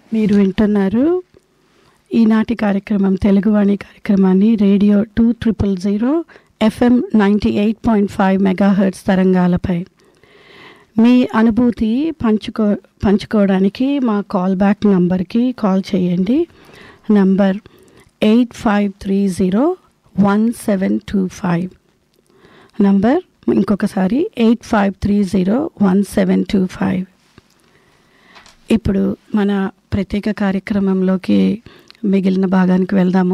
మీరు వింటున్నారు ఈనాటి కార్యక్రమం తెలుగువాణి కార్యక్రమాన్ని radio two triple zero FM ninety eight point five megahertz తరంగాలపై మీ అనుభూతి పంచుకో పంచుకోవడానికి మా కాల్ బ్యాక్ నంబర్కి కాల్ చేయండి number eight five three zero one seven two five number ఇంకొకసారి eight five three zero one seven two five ఇప్పుడు మన ప్రత్యేక కార్యక్రమంలోకి మిగిలిన భాగానికి వెళ్దాము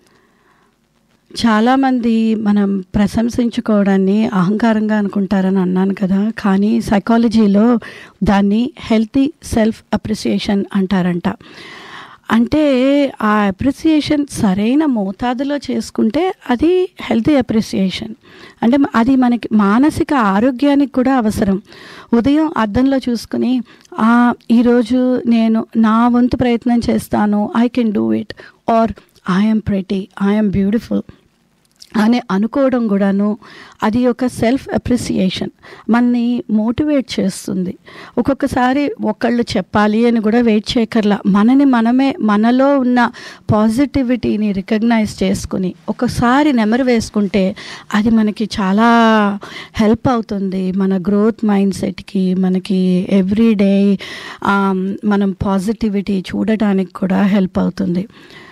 చాలామంది మనం ప్రశంసించుకోవడాన్ని అహంకారంగా అనుకుంటారని అన్నాను కదా కానీ సైకాలజీలో దాన్ని హెల్తీ సెల్ఫ్ అప్రిసియేషన్ అంటారంట అంటే ఆ అప్రిసియేషన్ సరైన మోతాదులో చేసుకుంటే అది హెల్తీ అప్రిసియేషన్ అంటే అది మనకి మానసిక ఆరోగ్యానికి కూడా అవసరం ఉదయం అద్దంలో చూసుకుని ఈరోజు నేను నా వంతు ప్రయత్నం చేస్తాను I can do it or I'm pretty I'm beautiful అని అనుకోవడం కూడాను అది ఒక సెల్ఫ్ అప్రిసియేషన్ మనని మోటివేట్ చేస్తుంది ఒక్కొక్కసారి ఒకళ్ళు చెప్పాలి అని కూడా వెయిట్ చేయకర్లా మనని మనమే మనలో ఉన్న పాజిటివిటీని రికగ్నైజ్ చేసుకుని ఒకసారి నెమరు వేసుకుంటే అది మనకి చాలా హెల్ప్ అవుతుంది మన గ్రోత్ మైండ్ సెట్కి మనకి ఎవ్రీడే మనం పాజిటివిటీ చూడటానికి కూడా హెల్ప్ అవుతుంది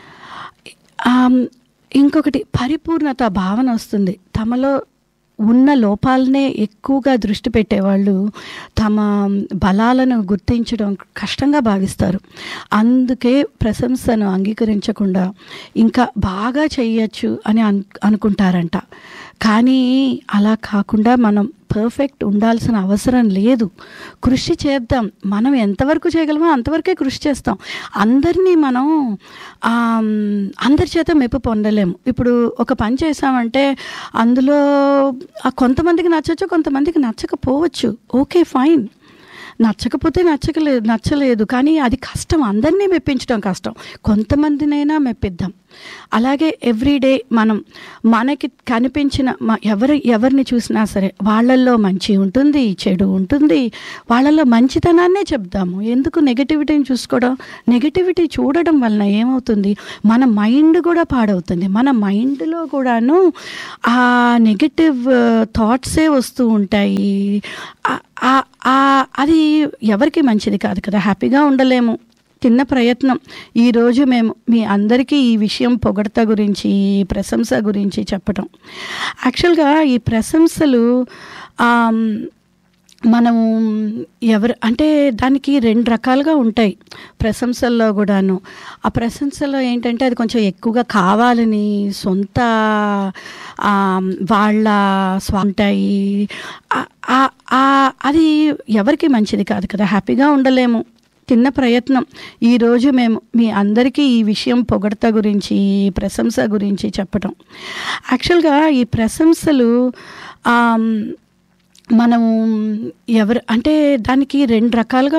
ఇంకొకటి పరిపూర్ణత భావన వస్తుంది తమలో ఉన్న లోపాలనే ఎక్కువగా దృష్టి పెట్టేవాళ్ళు తమ బలాలను గుర్తించడం కష్టంగా భావిస్తారు అందుకే ప్రశంసను అంగీకరించకుండా ఇంకా బాగా చేయొచ్చు అని అను అనుకుంటారంట కానీ అలా కాకుండా మనం పర్ఫెక్ట్ ఉండాల్సిన అవసరం లేదు కృషి చేద్దాం మనం ఎంతవరకు చేయగలమో అంతవరకే కృషి చేస్తాం అందరినీ మనం అందరి చేత మెప్పు పొందలేము ఇప్పుడు ఒక పని చేసామంటే అందులో కొంతమందికి నచ్చచ్చు కొంతమందికి నచ్చకపోవచ్చు ఓకే ఫైన్ నచ్చకపోతే నచ్చకలేదు నచ్చలేదు కానీ అది కష్టం అందరినీ మెప్పించడం కష్టం కొంతమందినైనా మెప్పిద్దాం అలాగే ఎవ్రీడే మనం మనకి కనిపించిన ఎవరి ఎవరిని చూసినా సరే వాళ్ళల్లో మంచి ఉంటుంది చెడు ఉంటుంది వాళ్ళలో మంచితనాన్నే చెప్దాము ఎందుకు నెగటివిటీని చూసుకోవడం నెగటివిటీ చూడడం వలన ఏమవుతుంది మన మైండ్ కూడా పాడవుతుంది మన మైండ్లో కూడాను ఆ నెగటివ్ థాట్సే వస్తూ ఉంటాయి అది ఎవరికి మంచిది కాదు కదా హ్యాపీగా ఉండలేము చిన్న ప్రయత్నం ఈరోజు మేము మీ అందరికీ ఈ విషయం పొగడత గురించి ఈ ప్రశంస గురించి చెప్పటం యాక్చువల్గా ఈ ప్రశంసలు మనము ఎవరు అంటే దానికి రెండు రకాలుగా ఉంటాయి ప్రశంసల్లో కూడాను ఆ ప్రశంసలో ఏంటంటే అది కొంచెం ఎక్కువగా కావాలని సొంత వాళ్ళ స్వంటాయి అది ఎవరికి మంచిది కాదు కదా హ్యాపీగా ఉండలేము చిన్న ప్రయత్నం ఈరోజు మేము మీ అందరికీ ఈ విషయం పొగడత గురించి ఈ ప్రశంస గురించి చెప్పటం యాక్చువల్గా ఈ ప్రశంసలు మనము ఎవరు అంటే దానికి రెండు రకాలుగా